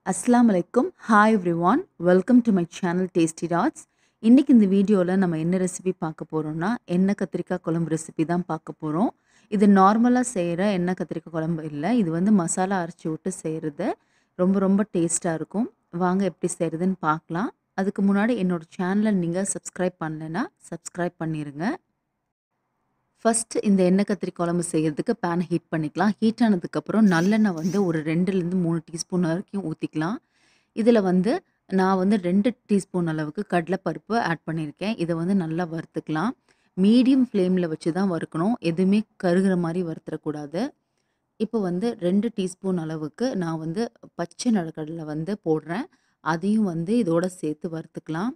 அஸ்ஸலாமு அலைக்கும் hi everyone welcome to my channel Tasty Tots இன்றைக்கி இந்த வீடியோவில் நம்ம என்ன ரெசிபி பார்க்க போகிறோம்னா எண்ணெய் கத்திரிக்காய் குழம்பு ரெசிபி தான் பார்க்க போகிறோம் இது நார்மலாக செய்கிற எண்ணெய் கத்திரிக்காய் குழம்பு இல்லை இது வந்து மசாலா அரைச்சி விட்டு செய்கிறது ரொம்ப ரொம்ப டேஸ்ட்டாக இருக்கும் வாங்க எப்படி செய்கிறதுன்னு பார்க்கலாம் அதுக்கு முன்னாடி என்னோடய சேனலை நீங்கள் சப்ஸ்கிரைப் பண்ணலைன்னா சப்ஸ்கிரைப் பண்ணிடுங்க ஃபஸ்ட்டு இந்த எண்ணெய் கத்திரி குழம்பு செய்கிறதுக்கு பேனை ஹீட் பண்ணிக்கலாம் ஹீட் ஆனதுக்கப்புறம் நல்லெண்ணெய் வந்து ஒரு ரெண்டுலேருந்து மூணு டீஸ்பூன் வரைக்கும் ஊற்றிக்கலாம் இதில் வந்து நான் வந்து ரெண்டு டீஸ்பூன் அளவுக்கு கடலைப்பருப்பு ஆட் பண்ணியிருக்கேன் இதை வந்து நல்லா வறுத்துக்கலாம் மீடியம் ஃப்ளேமில் வச்சு தான் வறுக்கணும் எதுவுமே கருகிற மாதிரி வறுத்துறக்கூடாது இப்போ வந்து ரெண்டு டீஸ்பூன் அளவுக்கு நான் வந்து பச்சை நிலக்கடலை வந்து போடுறேன் அதையும் வந்து இதோட சேர்த்து வறுத்துக்கலாம்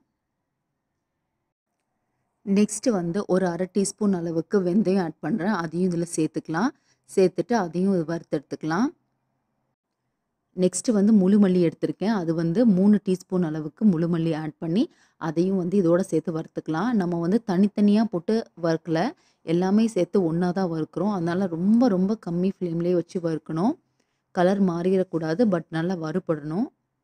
நெக்ஸ்ட்டு வந்து ஒரு அரை டீஸ்பூன் அளவுக்கு வெந்தயம் ஆட் பண்ணுறேன் அதையும் இதில் சேர்த்துக்கலாம் சேர்த்துட்டு அதையும் வறுத்து எடுத்துக்கலாம் நெக்ஸ்ட்டு வந்து முழு மல்லி எடுத்திருக்கேன் அது வந்து மூணு டீஸ்பூன் அளவுக்கு முழு மல்லி ஆட் பண்ணி அதையும் வந்து இதோட சேர்த்து வறுத்துக்கலாம் நம்ம வந்து தனித்தனியாக போட்டு வறுக்கல எல்லாமே சேர்த்து ஒன்றா தான் வறுக்கிறோம் அதனால் ரொம்ப ரொம்ப கம்மி ஃப்ளேம்லேயே வச்சு வறுக்கணும் கலர் மாறிடக்கூடாது பட் நல்லா வறுபடணும்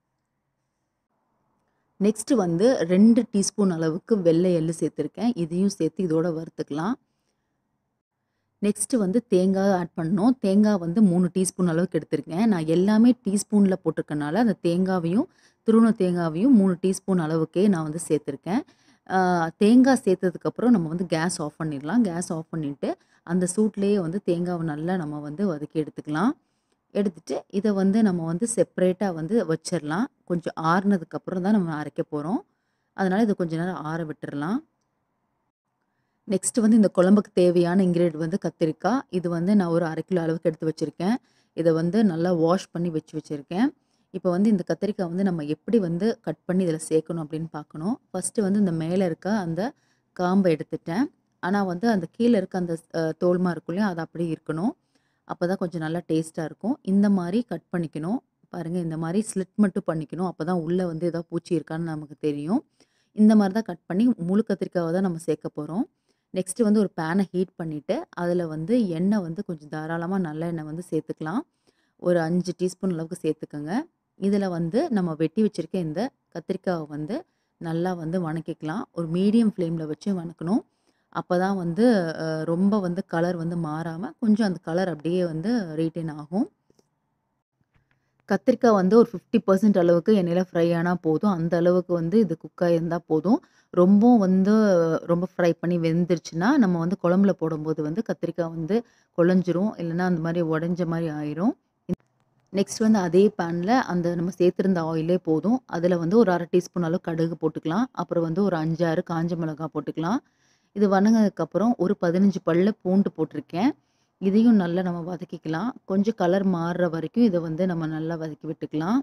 நெக்ஸ்ட்டு வந்து ரெண்டு டீஸ்பூன் அளவுக்கு வெள்ளை எள்ளு சேர்த்துருக்கேன் இதையும் சேர்த்து இதோட வறுத்துக்கலாம் நெக்ஸ்ட்டு வந்து தேங்காய் ஆட் பண்ணணும் தேங்காய் வந்து மூணு டீஸ்பூன் அளவுக்கு எடுத்திருக்கேன் நான் எல்லாமே டீஸ்பூனில் போட்டிருக்கனால அந்த தேங்காவையும் துருவண தேங்காவையும் மூணு டீஸ்பூன் அளவுக்கே நான் வந்து சேர்த்துருக்கேன் தேங்காய் சேர்த்ததுக்கப்புறம் நம்ம வந்து கேஸ் ஆஃப் பண்ணிடலாம் கேஸ் ஆஃப் பண்ணிவிட்டு அந்த சூட்லேயே வந்து தேங்காவை நல்லா நம்ம வந்து வதக்கி எடுத்துக்கலாம் எடுத்துட்டு இதை வந்து நம்ம வந்து செப்ரேட்டாக வந்து வச்சிடலாம் கொஞ்சம் ஆறுனதுக்கப்புறம் தான் நம்ம அரைக்க போகிறோம் அதனால் இதை கொஞ்ச நேரம் ஆற விட்டுறலாம் நெக்ஸ்ட்டு வந்து இந்த குழம்புக்கு தேவையான இன்க்ரீடியன்ட் வந்து கத்திரிக்காய் இது வந்து நான் ஒரு அரை கிலோ அளவுக்கு எடுத்து வச்சுருக்கேன் இதை வந்து நல்லா வாஷ் பண்ணி வச்சு வச்சுருக்கேன் இப்போ வந்து இந்த கத்திரிக்காய் வந்து நம்ம எப்படி வந்து கட் பண்ணி இதில் சேர்க்கணும் அப்படின்னு பார்க்கணும் ஃபஸ்ட்டு வந்து இந்த மேலே இருக்க அந்த காம்பை எடுத்துட்டேன் ஆனால் வந்து அந்த கீழே இருக்க அந்த தோல்மா இருக்கும் இல்லையா அது அப்படியே இருக்கணும் அப்போ தான் கொஞ்சம் நல்லா டேஸ்ட்டாக இருக்கும் இந்த மாதிரி கட் பண்ணிக்கணும் பாருங்கள் இந்த மாதிரி ஸ்லிட் மட்டும் பண்ணிக்கணும் அப்போ தான் உள்ளே வந்து ஏதாவது பூச்சி இருக்கான்னு நமக்கு தெரியும் இந்த மாதிரி தான் கட் பண்ணி முழு கத்திரிக்காவை தான் நம்ம சேர்க்க போகிறோம் நெக்ஸ்ட்டு வந்து ஒரு பேனை ஹீட் பண்ணிவிட்டு அதில் வந்து எண்ணெய் வந்து கொஞ்சம் தாராளமாக நல்ல எண்ணெய் வந்து சேர்த்துக்கலாம் ஒரு அஞ்சு டீஸ்பூன் அளவுக்கு சேர்த்துக்கோங்க இதில் வந்து நம்ம வெட்டி வச்சுருக்க இந்த கத்திரிக்காவை வந்து நல்லா வந்து வணக்கிக்கலாம் ஒரு மீடியம் ஃப்ளேமில் வச்சு வணக்கணும் அப்போ தான் வந்து ரொம்ப வந்து கலர் வந்து மாறாமல் கொஞ்சம் அந்த கலர் அப்படியே வந்து ரீட்டைன் ஆகும் கத்திரிக்காய் வந்து ஒரு ஃபிஃப்டி பர்சன்ட் அளவுக்கு எண்ணெயில் ஃப்ரை ஆனால் போதும் அந்த அளவுக்கு வந்து இது குக்காக இருந்தால் போதும் ரொம்ப வந்து ரொம்ப ஃப்ரை பண்ணி வெந்துருச்சுன்னா நம்ம வந்து குழம்புல போடும்போது வந்து கத்திரிக்காய் வந்து குழஞ்சிரும் இல்லைன்னா அந்த மாதிரி உடஞ்ச மாதிரி ஆயிரும் நெக்ஸ்ட் வந்து அதே பேனில் அந்த நம்ம சேர்த்துருந்த ஆயிலே போதும் அதில் வந்து ஒரு அரை டீஸ்பூன் அளவு கடுகு போட்டுக்கலாம் அப்புறம் வந்து ஒரு அஞ்சாறு காஞ்ச மிளகாய் போட்டுக்கலாம் இது வணங்கினதுக்கப்புறம் ஒரு பதினஞ்சு பல்ல பூண்டு போட்டிருக்கேன் இதையும் நல்லா நம்ம வதக்கிக்கலாம் கொஞ்சம் கலர் மாறுற வரைக்கும் இதை வந்து நம்ம நல்லா வதக்கி விட்டுக்கலாம்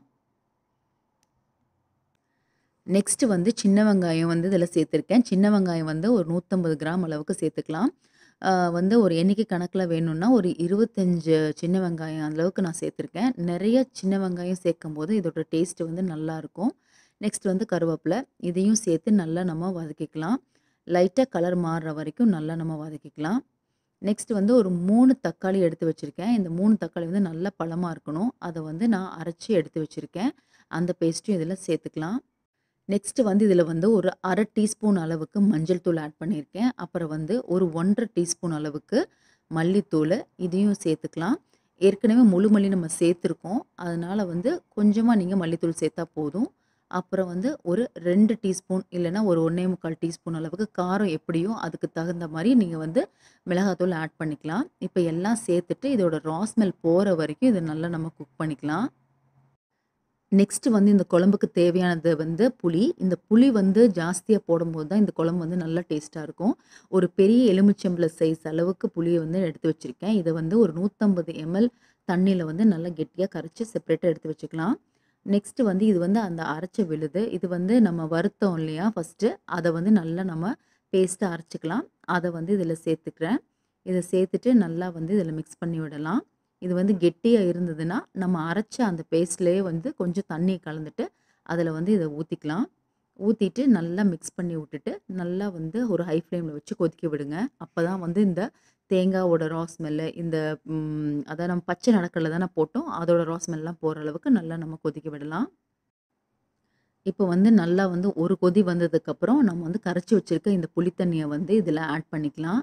நெக்ஸ்ட்டு வந்து சின்ன வெங்காயம் வந்து இதில் சேர்த்துருக்கேன் சின்ன வெங்காயம் வந்து ஒரு நூற்றம்பது கிராம் அளவுக்கு சேர்த்துக்கலாம் வந்து ஒரு எண்ணிக்கை கணக்கில் வேணும்னா ஒரு இருபத்தஞ்சு சின்ன வெங்காயம் அளவுக்கு நான் சேர்த்துருக்கேன் நிறைய சின்ன வெங்காயம் சேர்க்கும் போது இதோட டேஸ்ட்டு வந்து நல்லாயிருக்கும் நெக்ஸ்ட் வந்து கருவேப்பிலை இதையும் சேர்த்து நல்லா நம்ம வதக்கிக்கலாம் லைட்டாக கலர் மாறுற வரைக்கும் நல்லா நம்ம வதக்கிக்கலாம் நெக்ஸ்ட் வந்து ஒரு மூணு தக்காளி எடுத்து வச்சுருக்கேன் இந்த மூணு தக்காளி வந்து நல்லா பழமாக இருக்கணும் அதை வந்து நான் அரைச்சி எடுத்து வச்சுருக்கேன் அந்த பேஸ்ட்டும் இதில் சேர்த்துக்கலாம் நெக்ஸ்ட்டு வந்து இதில் வந்து ஒரு அரை டீஸ்பூன் அளவுக்கு மஞ்சள் தூள் ஆட் பண்ணியிருக்கேன் அப்புறம் வந்து ஒரு ஒன்றரை டீஸ்பூன் அளவுக்கு மல்லித்தூள் இதையும் சேர்த்துக்கலாம் ஏற்கனவே முழு மல்லி நம்ம சேர்த்துருக்கோம் அதனால் வந்து கொஞ்சமாக நீங்கள் மல்லித்தூள் சேர்த்தா போதும் அப்புறம் வந்து ஒரு ரெண்டு டீஸ்பூன் இல்லைனா ஒரு ஒன்றே முக்கால் டீஸ்பூன் அளவுக்கு காரம் எப்படியோ அதுக்கு தகுந்த மாதிரி நீங்கள் வந்து மிளகாத்தூள் ஆட் பண்ணிக்கலாம் இப்போ எல்லாம் சேர்த்துட்டு இதோட ராஸ்மெல் போகிற வரைக்கும் இதை நல்லா நம்ம குக் பண்ணிக்கலாம் நெக்ஸ்ட்டு வந்து இந்த குழம்புக்கு தேவையானது வந்து புளி இந்த புளி வந்து ஜாஸ்தியாக போடும்போது தான் இந்த குழம்பு வந்து நல்லா டேஸ்ட்டாக இருக்கும் ஒரு பெரிய எலுமிச்சம்பள சைஸ் அளவுக்கு புளியை வந்து எடுத்து வச்சுருக்கேன் இதை வந்து ஒரு நூற்றம்பது எம்எல் தண்ணியில் வந்து நல்லா கெட்டியாக கரைச்சி செப்பரேட்டாக எடுத்து வச்சுக்கலாம் நெக்ஸ்ட்டு வந்து இது வந்து அந்த அரைச்ச விழுது இது வந்து நம்ம வருத்தம் இல்லையா ஃபஸ்ட்டு அதை வந்து நல்லா நம்ம பேஸ்ட்டாக அரைச்சிக்கலாம் அதை வந்து இதில் சேர்த்துக்கிறேன் இதை சேர்த்துட்டு நல்லா வந்து இதில் மிக்ஸ் பண்ணி விடலாம் இது வந்து கெட்டியாக இருந்ததுன்னா நம்ம அரைச்ச அந்த பேஸ்ட்லேயே வந்து கொஞ்சம் தண்ணி கலந்துட்டு அதில் வந்து இதை ஊற்றிக்கலாம் ஊற்றிட்டு நல்லா மிக்ஸ் பண்ணி விட்டுட்டு நல்லா வந்து ஒரு ஹை ஃப்ளேமில் வச்சு கொதிக்க விடுங்க அப்போ தான் வந்து இந்த தேங்காவோட ரா ஸ்மெல்லு இந்த ம், அதான் நம்ம பச்சை நடக்கடலை தானே போட்டோம் அதோட ரா ஸ்மெல்லாம் போகிற அளவுக்கு நல்லா நம்ம கொதிக்க விடலாம் இப்போ வந்து நல்லா வந்து ஒரு கொதி வந்ததுக்கப்புறம் நம்ம வந்து கரைச்சி வச்சிருக்க இந்த புளி தண்ணியை வந்து இதில் ஆட் பண்ணிக்கலாம்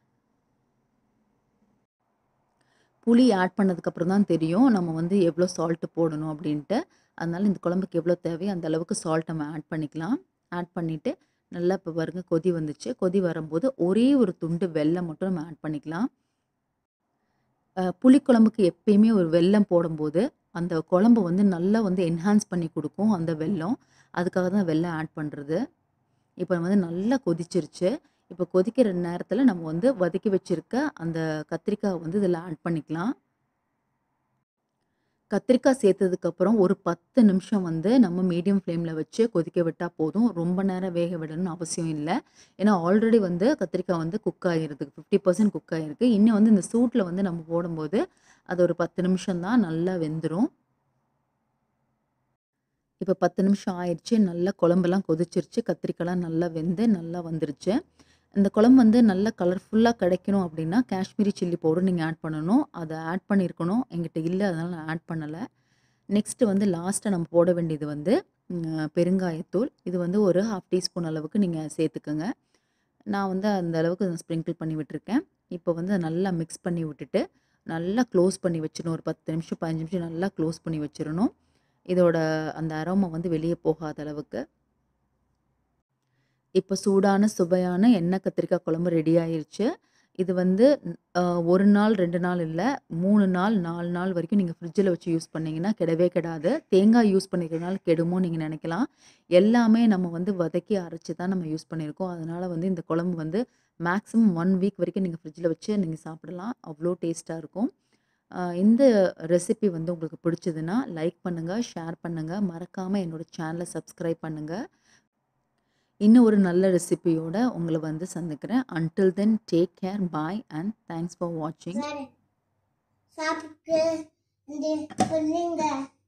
புளி ஆட் பண்ணதுக்கப்புறம் தான் தெரியும் நம்ம வந்து எவ்வளோ சால்ட்டு போடணும் அப்படின்ட்டு அதனால இந்த குழம்புக்கு எவ்வளோ தேவையோ அந்த அளவுக்கு சால்ட் நம்ம ஆட் பண்ணிக்கலாம் ஆட் பண்ணிவிட்டு நல்லா இப்போ பாருங்க கொதி வந்துச்சு கொதி வரும்போது ஒரே ஒரு துண்டு வெல்லம் மட்டும் நம்ம ஆட் பண்ணிக்கலாம் அஹ் புளிக்குழம்புக்கு எப்பயுமே ஒரு வெல்லம் போடும்போது அந்த குழம்பு வந்து நல்லா வந்து என்ஹான்ஸ் பண்ணி கொடுக்கும் அந்த வெல்லம் அதுக்காக தான் வெல்லம் ஆட் பண்ணுறது இப்போ வந்து நல்லா கொதிச்சிருச்சு இப்போ கொதிக்கிற நேரத்தில் நம்ம வந்து வதக்கி வச்சிருக்க அந்த கத்திரிக்காய் வந்து இதில் ஆட் பண்ணிக்கலாம் கத்திரிக்காய் சேர்த்ததுக்கப்புறம் ஒரு பத்து நிமிஷம் வந்து நம்ம மீடியம் ஃப்ளேமில் வச்சு கொதிக்க விட்டால் போதும் ரொம்ப நேரம் வேக விடணும்னு அவசியம் இல்லை ஏன்னா ஆல்ரெடி வந்து கத்திரிக்காய் வந்து குக் ஆகிருக்கு ஃபிஃப்டி பர்சன்ட் குக் ஆகிருக்கு இன்னும் வந்து இந்த சூட்டில் வந்து நம்ம போடும்போது அது ஒரு பத்து நிமிஷம் தான் நல்லா வெந்துடும் இப்போ பத்து நிமிஷம் ஆயிடுச்சு நல்லா குழம்பெல்லாம் கொதிச்சிருச்சு கத்திரிக்காய்லாம் நல்லா வெந்து நல்லா வந்துருச்சு இந்த குழம்பு வந்து நல்லா கலர்ஃபுல்லாக கிடைக்கணும் அப்படின்னா காஷ்மீரி சில்லி பவுடர் நீங்கள் ஆட் பண்ணணும் அதை ஆட் பண்ணியிருக்கணும் எங்கிட்ட இல்லை அதனால் நான் ஆட் பண்ணலை நெக்ஸ்ட்டு வந்து லாஸ்ட்டாக நம்ம போட வேண்டியது வந்து ம், பெருங்காயத்தூள் இது வந்து ஒரு ஹாஃப் டீஸ்பூன் அளவுக்கு நீங்கள் சேர்த்துக்கோங்க நான் வந்து அந்த அளவுக்கு ஸ்ப்ரிங்கிள் பண்ணி விட்டுருக்கேன் இப்போ வந்து அதை நல்லா மிக்ஸ் பண்ணி விட்டுட்டு நல்லா க்ளோஸ் பண்ணி வச்சிடணும் ஒரு பத்து நிமிஷம் பதினஞ்சு நிமிஷம் நல்லா க்ளோஸ் பண்ணி வச்சிடணும் இதோட அந்த அரோமா வந்து வெளியே போகாத அளவுக்கு இப்போ சூடான சுவையான எண்ணெய் கத்திரிக்காய் குழம்பு ரெடி ஆயிருச்சு இது வந்து அஹ், ஒரு நாள் ரெண்டு நாள் இல்லை மூணு நாள் நாலு நாள் வரைக்கும் நீங்கள் ஃப்ரிட்ஜில் வச்சு யூஸ் பண்ணீங்கன்னா கெடவே கெடாது தேங்காய் யூஸ் பண்ணிக்கிறதுனால கெடுமோ நீங்கள் நினைக்கலாம் எல்லாமே நம்ம வந்து வதக்கி அரைச்சி தான் நம்ம யூஸ் பண்ணியிருக்கோம் அதனால் வந்து இந்த குழம்பு வந்து மேக்ஸிமம் ஒன் வீக் வரைக்கும் நீங்கள் ஃப்ரிட்ஜில் வச்சு நீங்கள் சாப்பிடலாம் அவ்வளோ டேஸ்ட்டாக இருக்கும் அஹ், இந்த ரெசிபி வந்து உங்களுக்கு பிடிச்சதுன்னா லைக் பண்ணுங்கள் ஷேர் பண்ணுங்கள் மறக்காமல் என்னோட சேனலை சப்ஸ்கிரைப் பண்ணுங்கள் இன்னும் ஒரு நல்ல ரெசிபியோட உங்களை வந்து சந்திக்கிறேன் until then take care bye and thanks for வாட்சிங் சாப்பிட்டு இந்த பண்ணுங்க